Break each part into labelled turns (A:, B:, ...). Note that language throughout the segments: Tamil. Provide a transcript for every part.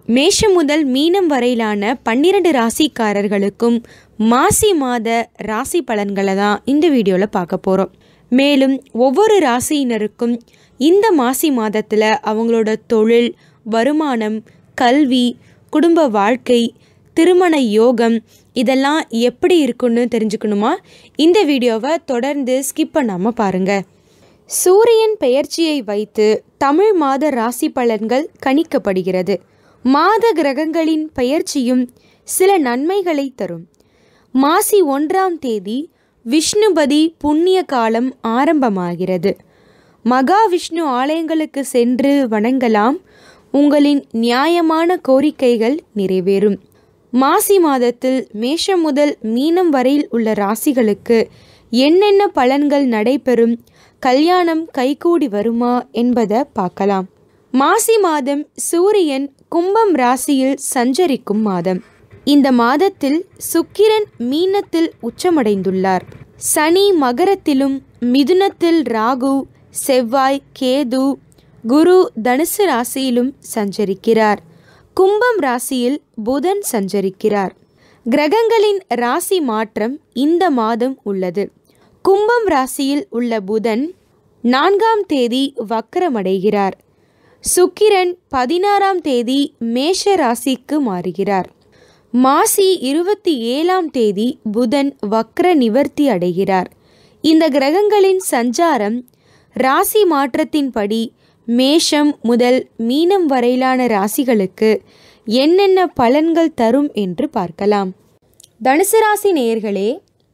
A: மேஷம் முதல் மீனம் வரையிலான பன்னிரண்டு ராசிக்காரர்களுக்கும் மாசி மாத ராசி பலன்களை தான் இந்த வீடியோவில் பார்க்க போகிறோம் மேலும் ஒவ்வொரு ராசியினருக்கும் இந்த மாசி மாதத்தில் அவங்களோட தொழில் வருமானம் கல்வி குடும்ப வாழ்க்கை திருமண யோகம் இதெல்லாம் எப்படி இருக்குன்னு தெரிஞ்சுக்கணுமா இந்த வீடியோவை தொடர்ந்து ஸ்கிப் பண்ணாமல் பாருங்கள் சூரியன் பெயர்ச்சியை வைத்து தமிழ் மாத ராசி பலன்கள் கணிக்கப்படுகிறது மாத கிரகங்களின் பெயர்ச்சியும் சில நன்மைகளை தரும் மாசி ஒன்றாம் தேதி விஷ்ணுபதி புண்ணிய காலம் ஆரம்பமாகிறது மகாவிஷ்ணு ஆலயங்களுக்கு சென்று வணங்கலாம் உங்களின் நியாயமான கோரிக்கைகள் நிறைவேறும் மாசி மாதத்தில் மேஷம் முதல் மீனம் வரையில் உள்ள ராசிகளுக்கு என்னென்ன பலன்கள் நடைபெறும் கல்யாணம் கைகூடி வருமா என்பதை பார்க்கலாம் மாசி மாதம் சூரியன் கும்பம் ராசியில் சஞ்சரிக்கும் மாதம் இந்த மாதத்தில் சுக்கிரன் மீனத்தில் உச்சமடைந்துள்ளார் சனி மகரத்திலும் மிதுனத்தில் ராகு செவ்வாய் கேது குரு தனுசு ராசியிலும் சஞ்சரிக்கிறார் கும்பம் ராசியில் புதன் சஞ்சரிக்கிறார் கிரகங்களின் ராசி மாற்றம் இந்த மாதம் உள்ளது கும்பம் ராசியில் உள்ள புதன் நான்காம் தேதி வக்கரமடைகிறார் சுக்கிரன் பதினாறாம் தேதி மேஷ ராசிக்கு மாறுகிறார் மாசி இருபத்தி ஏழாம் தேதி புதன் வக்ர நிவர்த்தி அடைகிறார் இந்த கிரகங்களின் சஞ்சாரம் ராசி மாற்றத்தின்படி மேஷம் முதல் மீனம் வரையிலான ராசிகளுக்கு என்னென்ன பலன்கள் தரும் என்று பார்க்கலாம் தனுசு ராசி நேயர்களே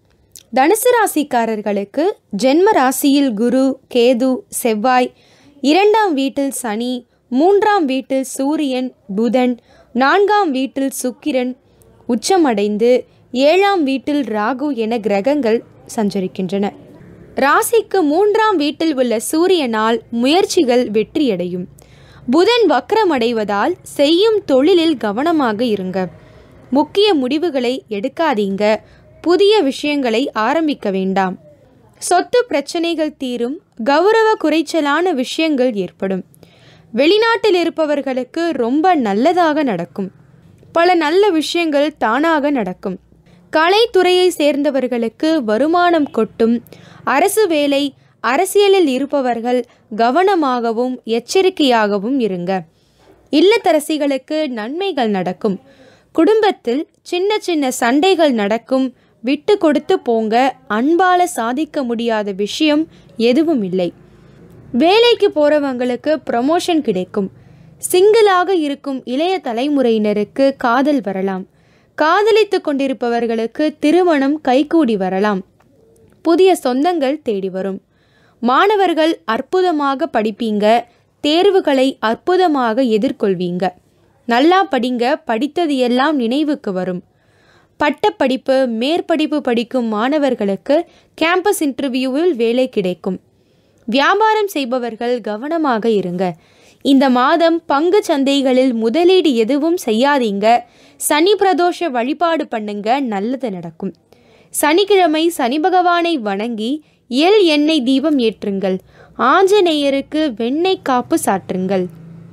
A: தனுசு ராசிக்காரர்களுக்கு ஜென்ம ராசியில் குரு கேது செவ்வாய் இரண்டாம் வீட்டில் சனி மூன்றாம் வீட்டில் சூரியன் புதன் நான்காம் வீட்டில் சுக்கிரன் உச்சமடைந்து ஏழாம் வீட்டில் ராகு என கிரகங்கள் சஞ்சரிக்கின்றன ராசிக்கு மூன்றாம் வீட்டில் உள்ள சூரியனால் முயற்சிகள் வெற்றியடையும் புதன் வக்கரமடைவதால் செய்யும் தொழிலில் கவனமாக இருங்க முக்கிய முடிவுகளை எடுக்காதீங்க புதிய விஷயங்களை ஆரம்பிக்க வேண்டாம் சொத்து பிரச்சனைகள் தீரும் கௌரவ குறைச்சலான விஷயங்கள் ஏற்படும் வெளிநாட்டில் இருப்பவர்களுக்கு ரொம்ப நல்லதாக நடக்கும் பல நல்ல விஷயங்கள் தானாக நடக்கும் கலைத்துறையை சேர்ந்தவர்களுக்கு வருமானம் கொட்டும் அரசு வேலை அரசியலில் இருப்பவர்கள் கவனமாகவும் எச்சரிக்கையாகவும் இருங்க இல்லத்தரசிகளுக்கு நன்மைகள் நடக்கும் குடும்பத்தில் சின்ன சின்ன சண்டைகள் நடக்கும் விட்டு கொடுத்து போங்க அன்பால சாதிக்க முடியாத விஷயம் எதுவும் இல்லை வேலைக்கு போறவங்களுக்கு ப்ரமோஷன் கிடைக்கும் சிங்கிளாக இருக்கும் இளைய தலைமுறையினருக்கு காதல் வரலாம் காதலித்து கொண்டிருப்பவர்களுக்கு திருமணம் கைகூடி வரலாம் புதிய சொந்தங்கள் தேடி வரும் மாணவர்கள் அற்புதமாக படிப்பீங்க தேர்வுகளை அற்புதமாக எதிர்கொள்வீங்க நல்லா படிங்க படித்தது எல்லாம் நினைவுக்கு வரும் பட்டப்படிப்பு மேற்படிப்பு படிக்கும் மாணவர்களுக்கு கேம்பஸ் இன்டர்வியூவில் வேலை கிடைக்கும் வியாபாரம் செய்பவர்கள் கவனமாக இருங்க இந்த மாதம் பங்கு சந்தைகளில் முதலீடு எதுவும் செய்யாதீங்க சனி பிரதோஷ வழிபாடு பண்ணுங்க நல்லது நடக்கும் சனிக்கிழமை சனி பகவானை வணங்கி எல் எண்ணெய் தீபம் ஏற்றுங்கள் ஆஞ்சநேயருக்கு வெண்ணெய் காப்பு சாற்றுங்கள்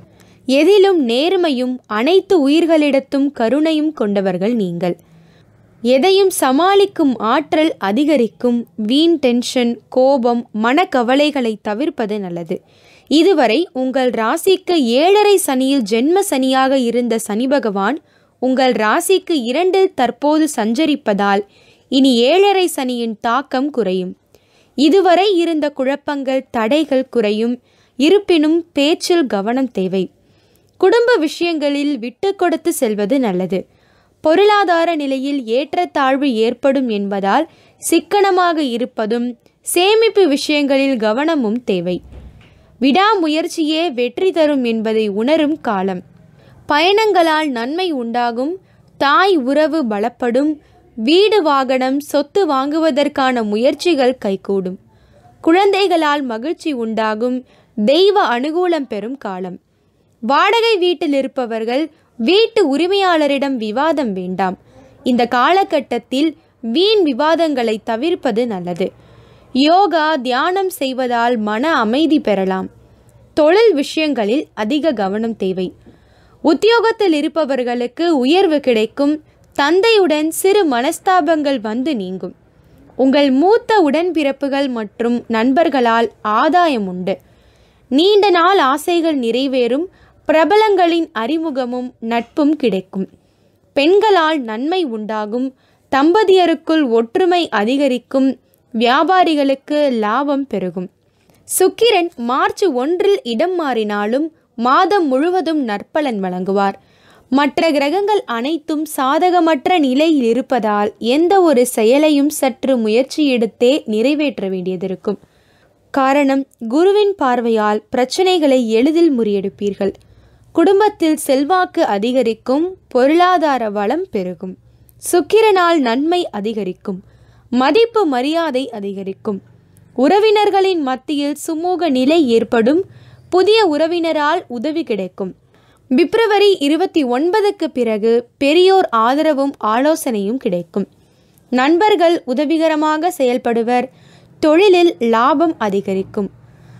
A: எதிலும் நேர்மையும் அனைத்து உயிர்களிடத்தும் கருணையும் கொண்டவர்கள் நீங்கள் எதையும் சமாளிக்கும் ஆற்றல் அதிகரிக்கும் வீண் டென்ஷன் கோபம் மனக்கவலைகளை தவிர்ப்பது நல்லது இதுவரை உங்கள் ராசிக்கு ஏழரை சனியில் ஜென்ம சனியாக இருந்த சனி பகவான் உங்கள் ராசிக்கு இரண்டில் தற்போது சஞ்சரிப்பதால் இனி ஏழரை சனியின் தாக்கம் குறையும் இதுவரை இருந்த குழப்பங்கள் தடைகள் குறையும் இருப்பினும் பேச்சில் கவனம் தேவை குடும்ப விஷயங்களில் விட்டு கொடுத்து செல்வது நல்லது பொருளாதார நிலையில் ஏற்றத்தாழ்வு ஏற்படும் என்பதால் சிக்கனமாக இருப்பதும் சேமிப்பு விஷயங்களில் கவனமும் தேவை விடாமுயற்சியே வெற்றி தரும் என்பதை உணரும் காலம் பயணங்களால் நன்மை உண்டாகும் தாய் உறவு பலப்படும் வீடு வாகனம் சொத்து வாங்குவதற்கான முயற்சிகள் கைகூடும் குழந்தைகளால் மகிழ்ச்சி உண்டாகும் தெய்வ அனுகூலம் பெறும் காலம் வாடகை வீட்டில் இருப்பவர்கள் வீட்டு உரிமையாளரிடம் விவாதம் வேண்டாம் இந்த காலகட்டத்தில் வீண் விவாதங்களை தவிர்ப்பது நல்லது யோகா தியானம் செய்வதால் மன அமைதி பெறலாம் தொழில் விஷயங்களில் அதிக கவனம் தேவை உத்தியோகத்தில் இருப்பவர்களுக்கு உயர்வு கிடைக்கும் தந்தையுடன் சிறு மனஸ்தாபங்கள் வந்து நீங்கும் உங்கள் மூத்த உடன்பிறப்புகள் மற்றும் நண்பர்களால் ஆதாயம் உண்டு நீண்ட நாள் ஆசைகள் நிறைவேறும் பிரபலங்களின் அறிமுகமும் நட்பும் கிடைக்கும் பெண்களால் நன்மை உண்டாகும் தம்பதியருக்குள் ஒற்றுமை அதிகரிக்கும் வியாபாரிகளுக்கு லாபம் பெருகும் சுக்கிரன் மார்ச் ஒன்றில் இடம் மாறினாலும் மாதம் முழுவதும் நற்பலன் வழங்குவார் மற்ற கிரகங்கள் அனைத்தும் சாதகமற்ற நிலையில் இருப்பதால் எந்த ஒரு செயலையும் சற்று முயற்சி எடுத்தே நிறைவேற்ற வேண்டியதிருக்கும் காரணம் குருவின் பார்வையால் பிரச்சனைகளை எளிதில் முறியெடுப்பீர்கள் குடும்பத்தில் செல்வாக்கு அதிகரிக்கும் பொருளாதார வளம் பெருகும் சுக்கிரனால் நன்மை அதிகரிக்கும் மதிப்பு மரியாதை அதிகரிக்கும் உறவினர்களின் மத்தியில் சுமூக நிலை ஏற்படும் புதிய உறவினரால் உதவி கிடைக்கும் பிப்ரவரி இருபத்தி ஒன்பதுக்கு பிறகு பெரியோர் ஆதரவும் ஆலோசனையும் கிடைக்கும் நண்பர்கள் உதவிகரமாக செயல்படுவர் தொழிலில் லாபம் அதிகரிக்கும்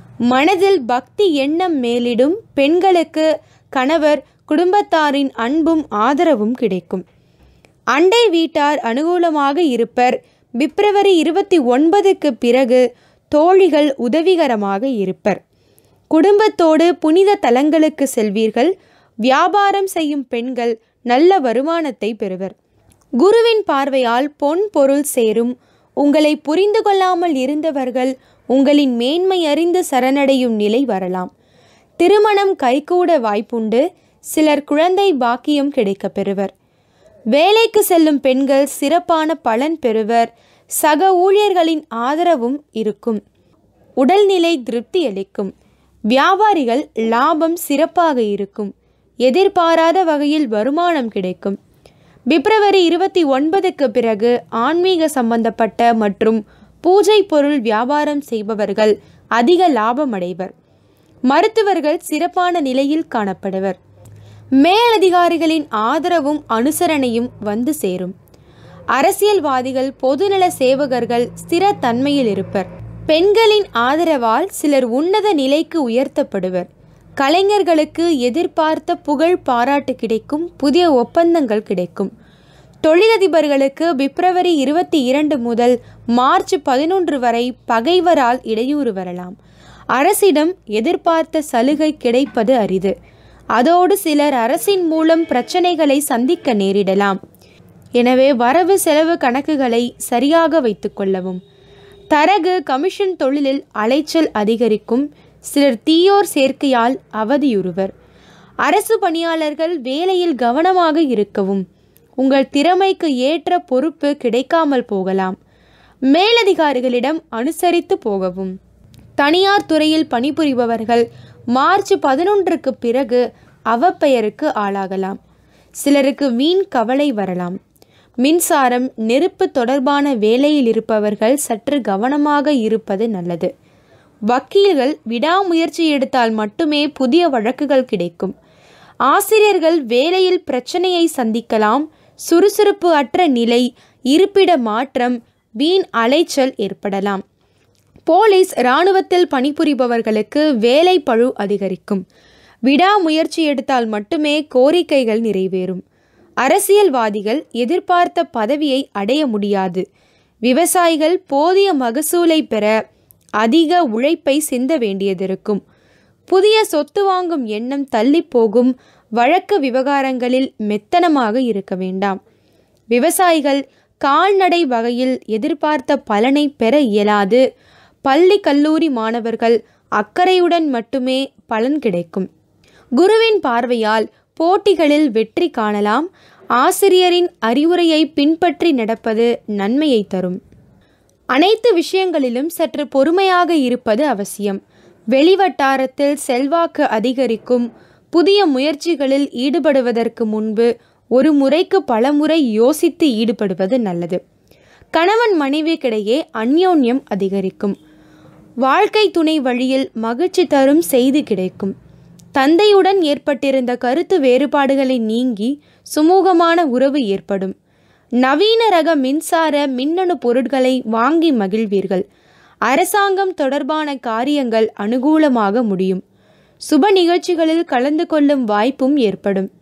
A: மனதில் பக்தி எண்ணம் மேலிடும் பெண்களுக்கு கணவர் குடும்பத்தாரின் அன்பும் ஆதரவும் கிடைக்கும் அண்டை வீட்டார் அனுகூலமாக இருப்பர் பிப்ரவரி இருபத்தி ஒன்பதுக்கு பிறகு தோழிகள் உதவிகரமாக இருப்பர் குடும்பத்தோடு புனித தலங்களுக்கு செல்வீர்கள் வியாபாரம் செய்யும் பெண்கள் நல்ல வருமானத்தை பெறுவர் குருவின் பார்வையால் பொன் பொருள் சேரும் உங்களை புரிந்து கொள்ளாமல் இருந்தவர்கள் உங்களின் மேன்மை அறிந்து சரணடையும் நிலை வரலாம் திருமணம் கைகூட வாய்ப்புண்டு சிலர் குழந்தை பாக்கியம் கிடைக்கப் பெறுவர் வேலைக்கு செல்லும் பெண்கள் சிறப்பான பலன் பெறுவர் சக ஊழியர்களின் ஆதரவும் இருக்கும் உடல்நிலை திருப்தி அளிக்கும் வியாபாரிகள் லாபம் சிறப்பாக இருக்கும் எதிர்பாராத வகையில் வருமானம் கிடைக்கும் பிப்ரவரி இருபத்தி ஒன்பதுக்கு பிறகு ஆன்மீக சம்பந்தப்பட்ட மற்றும் பூஜை பொருள் வியாபாரம் செய்பவர்கள் அதிக லாபம் அடைவர் மருத்துவர்கள் சிறப்பான நிலையில் காணப்படுவர் மேலதிகாரிகளின் ஆதரவும் அனுசரணையும் வந்து சேரும் அரசியல்வாதிகள் பொதுநல சேவகர்கள் ஸ்திரத்தன்மையில் இருப்பர் பெண்களின் ஆதரவால் சிலர் உன்னத நிலைக்கு உயர்த்தப்படுவர் கலைஞர்களுக்கு எதிர்பார்த்த புகழ் பாராட்டு கிடைக்கும் புதிய ஒப்பந்தங்கள் கிடைக்கும் தொழிலதிபர்களுக்கு பிப்ரவரி இருபத்தி இரண்டு முதல் மார்ச் பதினொன்று வரை பகைவரால் இடையூறு வரலாம் அரசிடம் எதிர்பார்த்த சலுகை கிடைப்பது அரிது அதோடு சிலர் அரசின் மூலம் பிரச்சனைகளை சந்திக்க நேரிடலாம் எனவே வரவு செலவு கணக்குகளை சரியாக வைத்துக்கொள்ளவும் தரகு கமிஷன் தொழிலில் அலைச்சல் அதிகரிக்கும் சிலர் தீயோர் சேர்க்கையால் அவதியுறுவர் அரசு பணியாளர்கள் வேலையில் கவனமாக இருக்கவும் உங்கள் திறமைக்கு ஏற்ற பொறுப்பு கிடைக்காமல் போகலாம் மேலதிகாரிகளிடம் அனுசரித்து போகவும் தனியார் துறையில் பணிபுரிபவர்கள் மார்ச் பதினொன்றுக்கு பிறகு அவப்பெயருக்கு ஆளாகலாம் சிலருக்கு வீண் கவலை வரலாம் மின்சாரம் நெருப்பு தொடர்பான வேலையில் இருப்பவர்கள் சற்று கவனமாக இருப்பது நல்லது வக்கீல்கள் விடாமுயற்சி எடுத்தால் மட்டுமே புதிய வழக்குகள் கிடைக்கும் ஆசிரியர்கள் வேலையில் பிரச்சனையை சந்திக்கலாம் சுறுசுறுப்பு அற்ற நிலை இருப்பிட மாற்றம் வீண் அலைச்சல் ஏற்படலாம் போலீஸ் இராணுவத்தில் பணிபுரிபவர்களுக்கு வேலை பழு அதிகரிக்கும் விடாமுயற்சி எடுத்தால் மட்டுமே கோரிக்கைகள் நிறைவேறும் அரசியல்வாதிகள் எதிர்பார்த்த பதவியை அடைய முடியாது விவசாயிகள் போதிய மகசூலை பெற அதிக உழைப்பை சிந்த வேண்டியதிருக்கும் புதிய சொத்து வாங்கும் எண்ணம் தள்ளி போகும் வழக்கு விவகாரங்களில் மெத்தனமாக இருக்க வேண்டாம் விவசாயிகள் கால்நடை வகையில் எதிர்பார்த்த பலனை பெற இயலாது பள்ளி கல்லூரி மாணவர்கள் அக்கறையுடன் மட்டுமே பலன் கிடைக்கும் குருவின் பார்வையால் போட்டிகளில் வெற்றி காணலாம் ஆசிரியரின் அறிவுரையை பின்பற்றி நடப்பது நன்மையை தரும் அனைத்து விஷயங்களிலும் சற்று பொறுமையாக இருப்பது அவசியம் வெளிவட்டாரத்தில் செல்வாக்கு அதிகரிக்கும் புதிய முயற்சிகளில் ஈடுபடுவதற்கு முன்பு ஒரு முறைக்கு பலமுறை யோசித்து ஈடுபடுவது நல்லது கணவன் மனைவிக்கிடையே அந்யோன்யம் அதிகரிக்கும் வாழ்க்கை துணை வழியில் மகிழ்ச்சி தரும் செய்தி கிடைக்கும் தந்தையுடன் ஏற்பட்டிருந்த கருத்து வேறுபாடுகளை நீங்கி சுமூகமான உறவு ஏற்படும் நவீன ரக மின்சார மின்னணு பொருட்களை வாங்கி மகிழ்வீர்கள் அரசாங்கம் தொடர்பான காரியங்கள் அனுகூலமாக முடியும் சுப நிகழ்ச்சிகளில் கலந்து கொள்ளும் வாய்ப்பும் ஏற்படும்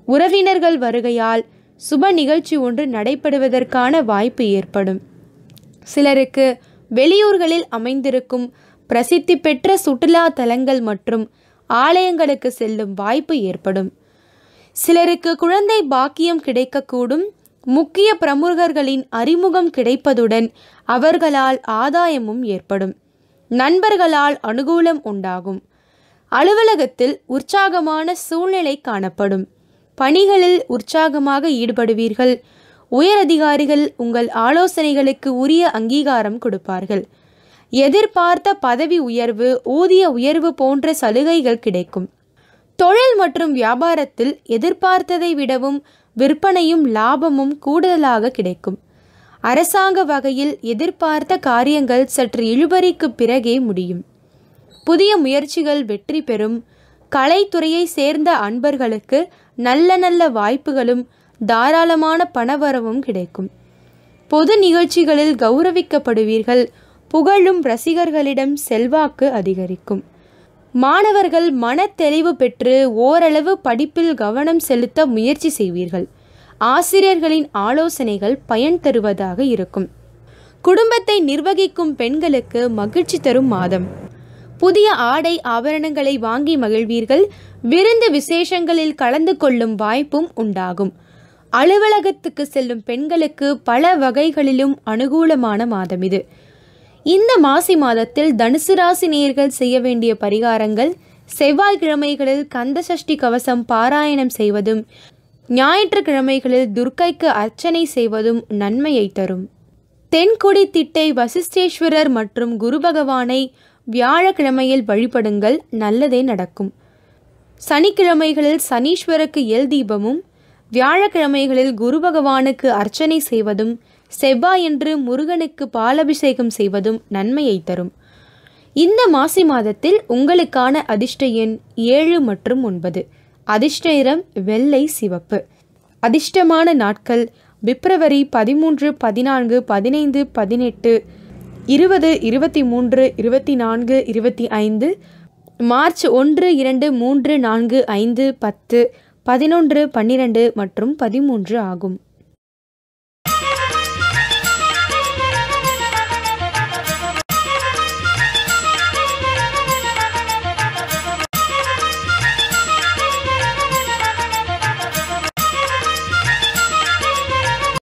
A: உறவினர்கள் வருகையால் சுப நிகழ்ச்சி ஒன்று நடைபெறுவதற்கான வாய்ப்பு ஏற்படும் சிலருக்கு வெளியூர்களில் அமைந்திருக்கும் பிரசித்தி பெற்ற சுற்றுலா தலங்கள் மற்றும் ஆலயங்களுக்கு செல்லும் வாய்ப்பு ஏற்படும் சிலருக்கு குழந்தை பாக்கியம் கிடைக்கக்கூடும் முக்கிய பிரமுகர்களின் அறிமுகம் கிடைப்பதுடன் அவர்களால் ஆதாயமும் ஏற்படும் நண்பர்களால் அனுகூலம் உண்டாகும் அலுவலகத்தில் உற்சாகமான சூழ்நிலை காணப்படும் பணிகளில் உற்சாகமாக ஈடுபடுவீர்கள் உயரதிகாரிகள் உங்கள் ஆலோசனைகளுக்கு உரிய அங்கீகாரம் கொடுப்பார்கள் எதிர்பார்த்த பதவி உயர்வு ஊதிய உயர்வு போன்ற சலுகைகள் கிடைக்கும் தொழில் மற்றும் வியாபாரத்தில் எதிர்பார்த்ததை விடவும் விற்பனையும் லாபமும் கூடுதலாக கிடைக்கும் அரசாங்க வகையில் எதிர்பார்த்த காரியங்கள் சற்று இழுபறிக்கு பிறகே முடியும் புதிய முயற்சிகள் வெற்றி பெறும் கலைத்துறையை சேர்ந்த அன்பர்களுக்கு நல்ல நல்ல வாய்ப்புகளும் தாராளமான பணவரவும் கிடைக்கும் பொது நிகழ்ச்சிகளில் கௌரவிக்கப்படுவீர்கள் புகழும் ரசிகர்களிடம் செல்வாக்கு அதிகரிக்கும் மாணவர்கள் மனத்தெளிவு பெற்று ஓரளவு படிப்பில் கவனம் செலுத்த முயற்சி செய்வீர்கள் ஆசிரியர்களின் ஆலோசனைகள் பயன் தருவதாக இருக்கும் குடும்பத்தை நிர்வகிக்கும் பெண்களுக்கு மகிழ்ச்சி தரும் மாதம் புதிய ஆடை ஆபரணங்களை வாங்கி மகிழ்வீர்கள் விருந்து விசேஷங்களில் கலந்து கொள்ளும் வாய்ப்பும் உண்டாகும் அலுவலகத்துக்கு செல்லும் பெண்களுக்கு பல வகைகளிலும் அனுகூலமான மாதம் இது இந்த மாசி மாதத்தில் தனுசு ராசி நேயர்கள் செய்ய வேண்டிய பரிகாரங்கள் செவ்வாய்க்கிழமைகளில் கந்த சஷ்டி கவசம் பாராயணம் செய்வதும் ஞாயிற்றுக்கிழமைகளில் துர்க்கைக்கு அர்ச்சனை செய்வதும் நன்மையை தரும் தென்கொடி திட்டை வசிஷ்டேஸ்வரர் மற்றும் குரு பகவானை வியாழக்கிழமையில் வழிபடுங்கள் நல்லதே நடக்கும் சனிக்கிழமைகளில் சனீஸ்வருக்கு எல் தீபமும் வியாழக்கிழமைகளில் குரு பகவானுக்கு அர்ச்சனை செய்வதும் செவ்வாயன்று முருகனுக்கு பாலபிஷேகம் செய்வதும் நன்மையை தரும் இந்த மாசி மாதத்தில் உங்களுக்கான அதிர்ஷ்ட எண் ஏழு மற்றும் ஒன்பது அதிர்ஷ்ட நிறம் வெள்ளை சிவப்பு அதிர்ஷ்டமான நாட்கள் பிப்ரவரி பதிமூன்று பதினான்கு பதினைந்து பதினெட்டு இருபது இருபத்தி மூன்று இருபத்தி நான்கு இருபத்தி ஐந்து மார்ச் ஒன்று இரண்டு மூன்று நான்கு ஐந்து பத்து பதினொன்று பன்னிரண்டு மற்றும் பதிமூன்று ஆகும்